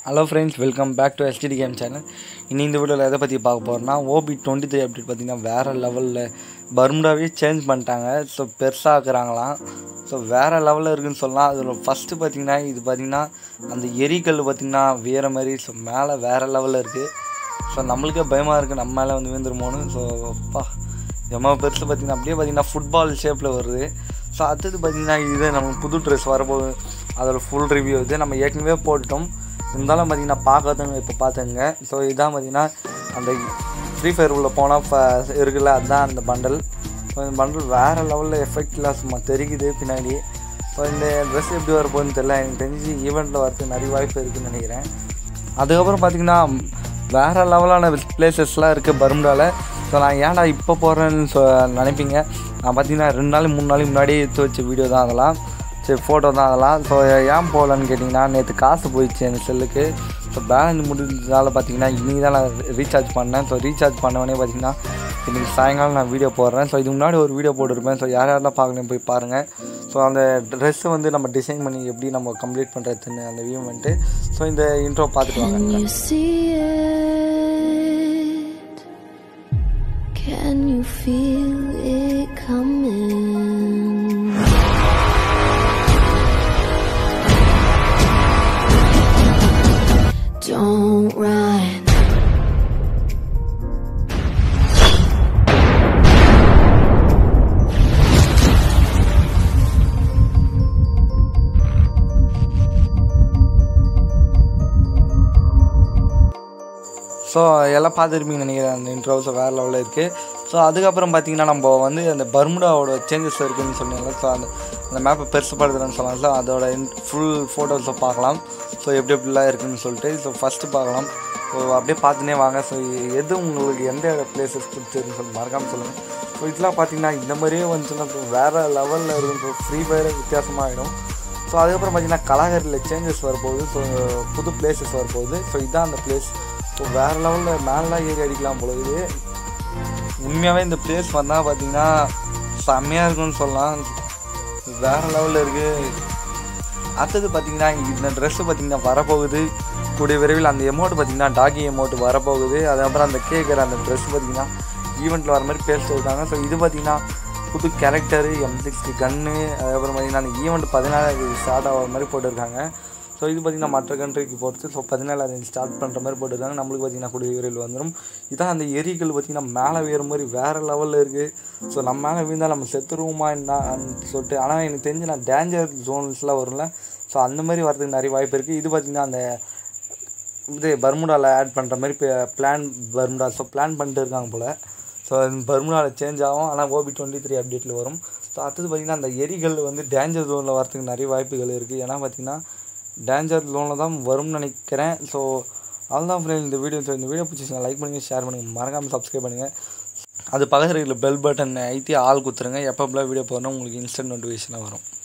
Hello friends welcome back to STD game channel இனி இந்த வீடியோவில் எதை பற்றி பார்க்க போகிறோம்னா ஓபி டுவெண்ட்டி த்ரீ அப்டேட் பார்த்திங்கன்னா வேறு லெவலில் பர்முடாவே சேஞ்ச் பண்ணிட்டாங்க ஸோ பெருசாக்குறாங்களாம் ஸோ வேறு லெவலில் இருக்குன்னு சொல்லலாம் அதில் ஃபஸ்ட்டு பார்த்திங்கன்னா இது பார்த்திங்கன்னா அந்த எரிக்கல் பார்த்திங்கன்னா வேறு மாதிரி ஸோ மேலே வேறு லெவலில் இருக்குது ஸோ நம்மளுக்கே பயமாக இருக்குது நம்ம மேலே வந்து விழுந்துருமோன்னு ஸோ அப்பா எம்மா பெருசு பார்த்திங்கன்னா அப்படியே பார்த்திங்கன்னா ஃபுட்பால் ஷேப்பில் வருது ஸோ அடுத்தது பார்த்திங்கன்னா இது நமக்கு புது ட்ரெஸ் வரப்போகுது அதோட ஃபுல் ரிவ்யூ இது நம்ம ஏற்கனவே போட்டுட்டோம் இருந்தாலும் பார்த்திங்கன்னா பார்க்காதவங்க இப்போ பார்த்துங்க ஸோ இதான் பார்த்திங்கன்னா அந்த ஃப்ரீ ஃபயர் உள்ள போனால் இப்போ இருக்குல்ல அதுதான் அந்த பண்டல் ஸோ இந்த பண்டல் வேறு லெவலில் எஃபெக்ட்லாம் சும்மா தெரிக்குது பின்னாடி ஸோ இந்த ட்ரெஸ் எப்படி வரப்போகுதுன்னு தெரியல எனக்கு தெரிஞ்சு ஈவெண்ட்டில் வரதுக்கு நிறைய வாய்ப்பு இருக்குதுன்னு நினைக்கிறேன் அதுக்கப்புறம் பார்த்திங்கன்னா வேறு லெவலான பிளேசஸ்லாம் இருக்குது பர்முடாவில் ஸோ நான் ஏன்டா இப்போ போகிறேன்னு சொ நினைப்பீங்க நான் பார்த்தீங்கன்னா ரெண்டு நாள் மூணு நாளைக்கு முன்னாடியே எடுத்து வச்ச வீடியோ தான் அதெல்லாம் சரி ஃபோட்டோ தான் அதெல்லாம் ஸோ ஏன் போகலன்னு கேட்டிங்கன்னா நேற்று காசு போயிடுச்சு என் செல்லுக்கு ஸோ பேலன்ஸ் முடிஞ்சதால் பார்த்தீங்கன்னா இன்றைக்கி தான் நான் ரீசார்ஜ் பண்ணேன் ஸோ ரீசார்ஜ் பண்ணவொடனே பார்த்தீங்கன்னா இன்றைக்கி சாயங்காலம் நான் வீடியோ போடுறேன் ஸோ இதுக்கு முன்னாடி ஒரு வீடியோ போட்டிருப்பேன் ஸோ யார் யாரெல்லாம் பார்க்கணும் போய் பாருங்கள் ஸோ அந்த ட்ரெஸ்ஸை வந்து நம்ம டிசைன் பண்ணி எப்படி நம்ம கம்ப்ளீட் பண்ணுறதுன்னு அந்த வியூ வந்துட்டு ஸோ இந்த இன்ட்ரோ பார்த்துட்டு வாங்க Can you see it? Can you feel it coming? Don't run. So எல்லாம் பார்த்துருப்பீங்கன்னு நினைக்கிறேன் அந்த இன்ட்ரோஸ் வேறு லெவலில் இருக்குது ஸோ அதுக்கப்புறம் பார்த்தீங்கன்னா நம்ம வந்து அந்த பர்முடாவோட சேஞ்சஸ் இருக்குதுன்னு சொன்னீங்கல்ல ஸோ அந்த அந்த மேப்பை பெருசுப்படுத்துறேன்னு சொல்லலாம் ஸோ அதோட ஃபுல் ஃபோட்டோஸை பார்க்கலாம் ஸோ எப்படி எப்படிலாம் இருக்குதுன்னு சொல்லிட்டு ஸோ ஃபஸ்ட்டு பார்க்கலாம் ஸோ அப்படியே பார்த்துனே வாங்க ஸோ எது உங்களுக்கு எந்த பிளேசஸ் பிடிச்சிருக்குன்னு சொல்லி மறக்காமல் சொல்லுங்கள் ஸோ இதெல்லாம் பார்த்தீங்கன்னா இந்த மாதிரியே வந்துச்சுன்னா ஸோ வேறு லெவலில் இருக்கும் ஸோ ஃப்ரீ ஃபயரே வித்தியாசமாகிடும் ஸோ அதுக்கப்புறம் பார்த்தீங்கன்னா கலாகரியில் சேஞ்சஸ் வரப்போகுது ஸோ புது பிளேசஸ் வரப்போகுது ஸோ இதுதான் அந்த பிளேஸ் ஸோ வேறு லெவலில் மேலாம் ஏறி அடிக்கலாம் போல இது உண்மையாகவே இந்த பிளேஸ் வந்தால் பார்த்தீங்கன்னா செம்மையாக இருக்கும்னு சொல்லலாம் வேறு லெவலில் இருக்குது அடுத்தது பார்த்தீங்கன்னா இந்த ட்ரெஸ்ஸு பார்த்தீங்கன்னா வரப்போகுது கூடிய விரைவில் அந்த எமௌண்ட் பார்த்தீங்கன்னா டாகி எமௌண்ட் வரப்போகுது அதுக்கப்புறம் அந்த கேட்குற அந்த ட்ரெஸ் பார்த்தீங்கன்னா ஈவெண்ட்டில் வர மாதிரி பேர் சொல்லிட்டாங்க ஸோ இது பார்த்தீங்கன்னா புது கேரக்டரு எம் சிக்ஸ்டி கன்று அதுக்கப்புறம் பார்த்தீங்கன்னா அந்த ஈவெண்ட் பதினாலாவது ஸ்டார்ட் ஆகிற மாதிரி போட்டிருக்காங்க ஸோ இது பார்த்திங்கன்னா மற்ற கண்ட்ரிக்கு போகிறது ஸோ பதினேழாவது ஸ்டார்ட் பண்ணுற மாதிரி போட்டிருக்காங்க நம்மளுக்கு பார்த்திங்கன்னா கூடிய விரைவில் வந்துடும் இதான் அந்த எரிகள் பார்த்திங்கன்னா மேலே வேறு மாதிரி வேறு லெவலில் இருக்குது ஸோ நம்ம மேலே விழுந்தால் நம்ம செத்துருவோமா என்னன்னு சொல்லிட்டு ஆனால் எனக்கு தெரிஞ்சு நான் டேஞ்சர் ஜோன்ஸ்லாம் வரும்ல ஸோ அந்த மாதிரி வரதுக்கு நிறைய வாய்ப்பு இருக்குது இது பார்த்திங்கன்னா அந்த இது பர்முடாவில் ஆட் பண்ணுற மாதிரி இப்போ பிளான் பர்முடா ஸோ பிளான் பண்ணிட்டு இருக்காங்க போல் ஸோ பர்முடாவில் சேஞ்ச் ஆகும் ஆனால் ஓபி டுவெண்ட்டி த்ரீ அப்டேட்டில் வரும் ஸோ அடுத்தது பார்த்திங்கன்னா அந்த எரிகள் வந்து டேஞ்சர் ஜோனில் வரதுக்கு நிறைய வாய்ப்புகள் இருக்குது ஏன்னா பார்த்திங்கன்னா டேஞ்சர் ஜோனில் தான் வரும்னு நினைக்கிறேன் ஸோ அதுதான் ஃப்ரெண்ட் இந்த வீடியோ ஸோ இந்த வீடியோ பிடிச்சிங்க லைக் பண்ணுங்கள் ஷேர் பண்ணுங்கள் மறக்காமல் சப்ஸ்கிரைப் பண்ணுங்கள் அது பக்கத்தில் இருக்கிற பெல் பட்டன் ஐத்தி ஆள் குத்துருங்க எப்போ வீடியோ போடணும் உங்களுக்கு இன்ஸ்டன்ட் நோட்டிஃபிகேஷனாக வரும்